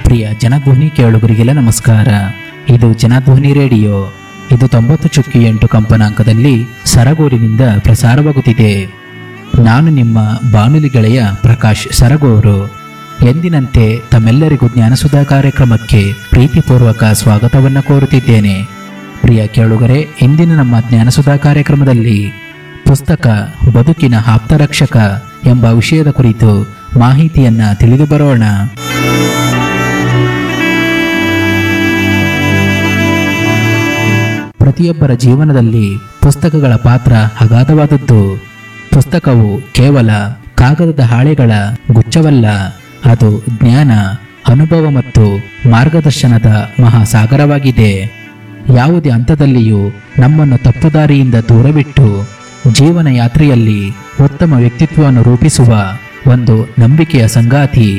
ಪ್ರಿಯ ಜನಧ್ವನಿ ಕೇಳುಗರಿಗೆಲ್ಲ ನಮಸ್ಕಾರ ಇದು ಜನಧ್ವನಿ ರೇಡಿಯೋ ಇದು ತೊಂಬತ್ತು ಚುಕ್ಕಿ ಎಂಟು ಕಂಪನಾಂಕದಲ್ಲಿ ಸರಗೂರಿನಿಂದ ಪ್ರಸಾರವಾಗುತ್ತಿದೆ ನಾನು ನಿಮ್ಮ ಬಾನುಲಿ ಗೆಳೆಯ ಪ್ರಕಾಶ್ ಸರಗೂರು ಎಂದಿನಂತೆ ತಮ್ಮೆಲ್ಲರಿಗೂ ಜ್ಞಾನಸುಧಾ ಕಾರ್ಯಕ್ರಮಕ್ಕೆ ಪ್ರೀತಿಪೂರ್ವಕ ಸ್ವಾಗತವನ್ನು ಕೋರುತ್ತಿದ್ದೇನೆ ಪ್ರಿಯ ಕೇಳುಗರೆ ಇಂದಿನ ನಮ್ಮ ಜ್ಞಾನಸುಧಾ ಕಾರ್ಯಕ್ರಮದಲ್ಲಿ ಪುಸ್ತಕ ಬದುಕಿನ ಆಪ್ತರಕ್ಷಕ ಎಂಬ ವಿಷಯದ ಕುರಿತು ಮಾಹಿತಿಯನ್ನ ತಿಳಿದು ಬರೋಣ ಪ್ರತಿಯೊಬ್ಬರ ಜೀವನದಲ್ಲಿ ಪುಸ್ತಕಗಳ ಪಾತ್ರ ಅಗಾಧವಾದದ್ದು ಪುಸ್ತಕವು ಕೇವಲ ಕಾಗದದ ಹಾಳೆಗಳ ಗುಚ್ಛವಲ್ಲ ಅದು ಜ್ಞಾನ ಅನುಭವ ಮತ್ತು ಮಾರ್ಗದರ್ಶನದ ಮಹಾಸಾಗರವಾಗಿದೆ ಯಾವುದೇ ಹಂತದಲ್ಲಿಯೂ ನಮ್ಮನ್ನು ತಪ್ಪುದಾರಿಯಿಂದ ದೂರವಿಟ್ಟು ಜೀವನ ಯಾತ್ರೆಯಲ್ಲಿ ಉತ್ತಮ ವ್ಯಕ್ತಿತ್ವವನ್ನು ರೂಪಿಸುವ ಒಂದು ನಂಬಿಕೆಯ ಸಂಗಾತಿ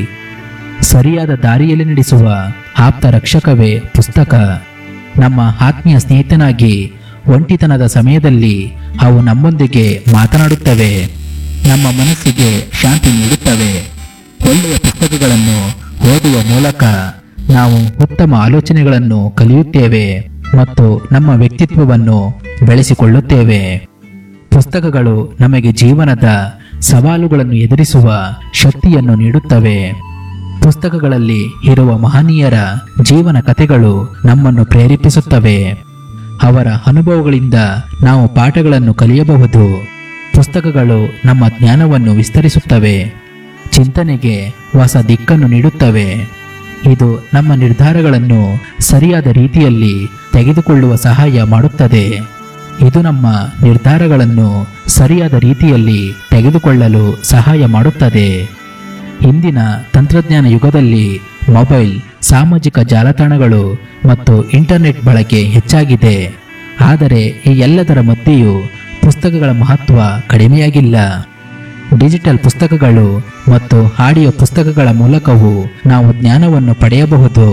ಸರಿಯಾದ ದಾರಿಯಲ್ಲಿ ನಡೆಸುವ ಆಪ್ತ ರಕ್ಷಕವೇ ಪುಸ್ತಕ ನಮ್ಮ ಆತ್ಮೀಯ ಸ್ನೇಹಿತನಾಗಿ ಒಂಟಿತನದ ಸಮಯದಲ್ಲಿ ಅವು ನಮ್ಮೊಂದಿಗೆ ಮಾತನಾಡುತ್ತವೆ ನಮ್ಮ ಮನಸ್ಸಿಗೆ ಶಾಂತಿ ನೀಡುತ್ತವೆ ಒಳ್ಳೆಯ ಪುಸ್ತಕಗಳನ್ನು ಓದುವ ಮೂಲಕ ನಾವು ಉತ್ತಮ ಆಲೋಚನೆಗಳನ್ನು ಕಲಿಯುತ್ತೇವೆ ಮತ್ತು ನಮ್ಮ ವ್ಯಕ್ತಿತ್ವವನ್ನು ಬೆಳೆಸಿಕೊಳ್ಳುತ್ತೇವೆ ಪುಸ್ತಕಗಳು ನಮಗೆ ಜೀವನದ ಸವಾಲುಗಳನ್ನು ಎದುರಿಸುವ ಶಕ್ತಿಯನ್ನು ನೀಡುತ್ತವೆ ಪುಸ್ತಕಗಳಲ್ಲಿ ಇರುವ ಮಹನೀಯರ ಜೀವನ ಕಥೆಗಳು ನಮ್ಮನ್ನು ಪ್ರೇರೇಪಿಸುತ್ತವೆ ಅವರ ಅನುಭವಗಳಿಂದ ನಾವು ಪಾಠಗಳನ್ನು ಕಲಿಯಬಹುದು ಪುಸ್ತಕಗಳು ನಮ್ಮ ಜ್ಞಾನವನ್ನು ವಿಸ್ತರಿಸುತ್ತವೆ ಚಿಂತನೆಗೆ ಹೊಸ ದಿಕ್ಕನ್ನು ನೀಡುತ್ತವೆ ಇದು ನಮ್ಮ ನಿರ್ಧಾರಗಳನ್ನು ಸರಿಯಾದ ರೀತಿಯಲ್ಲಿ ತೆಗೆದುಕೊಳ್ಳುವ ಸಹಾಯ ಮಾಡುತ್ತದೆ ಇದು ನಮ್ಮ ನಿರ್ಧಾರಗಳನ್ನು ಸರಿಯಾದ ರೀತಿಯಲ್ಲಿ ತೆಗೆದುಕೊಳ್ಳಲು ಸಹಾಯ ಮಾಡುತ್ತದೆ ಇಂದಿನ ತಂತ್ರಜ್ಞಾನ ಯುಗದಲ್ಲಿ ಮೊಬೈಲ್ ಸಾಮಾಜಿಕ ಜಾಲತಾಣಗಳು ಮತ್ತು ಇಂಟರ್ನೆಟ್ ಬಳಕೆ ಹೆಚ್ಚಾಗಿದೆ ಆದರೆ ಈ ಎಲ್ಲದರ ಮಧ್ಯೆಯೂ ಪುಸ್ತಕಗಳ ಮಹತ್ವ ಕಡಿಮೆಯಾಗಿಲ್ಲ ಡಿಜಿಟಲ್ ಪುಸ್ತಕಗಳು ಮತ್ತು ಆಡಿಯೋ ಪುಸ್ತಕಗಳ ಮೂಲಕವೂ ನಾವು ಜ್ಞಾನವನ್ನು ಪಡೆಯಬಹುದು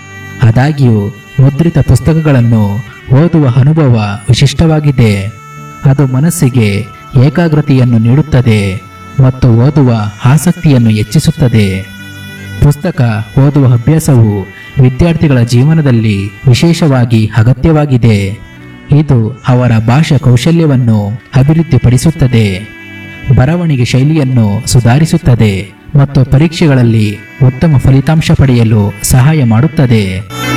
ಆದಾಗ್ಯೂ ಮುದ್ರಿತ ಪುಸ್ತಕಗಳನ್ನು ಓದುವ ಅನುಭವ ವಿಶಿಷ್ಟವಾಗಿದೆ ಅದು ಮನಸ್ಸಿಗೆ ಏಕಾಗ್ರತೆಯನ್ನು ನೀಡುತ್ತದೆ ಮತ್ತು ಓದುವ ಆಸಕ್ತಿಯನ್ನು ಹೆಚ್ಚಿಸುತ್ತದೆ ಪುಸ್ತಕ ಓದುವ ಅಭ್ಯಾಸವು ವಿದ್ಯಾರ್ಥಿಗಳ ಜೀವನದಲ್ಲಿ ವಿಶೇಷವಾಗಿ ಅಗತ್ಯವಾಗಿದೆ ಇದು ಅವರ ಭಾಷಾ ಕೌಶಲ್ಯವನ್ನು ಅಭಿವೃದ್ಧಿಪಡಿಸುತ್ತದೆ ಬರವಣಿಗೆ ಶೈಲಿಯನ್ನು ಸುಧಾರಿಸುತ್ತದೆ ಮತ್ತು ಪರೀಕ್ಷೆಗಳಲ್ಲಿ ಉತ್ತಮ ಫಲಿತಾಂಶ ಪಡೆಯಲು ಸಹಾಯ ಮಾಡುತ್ತದೆ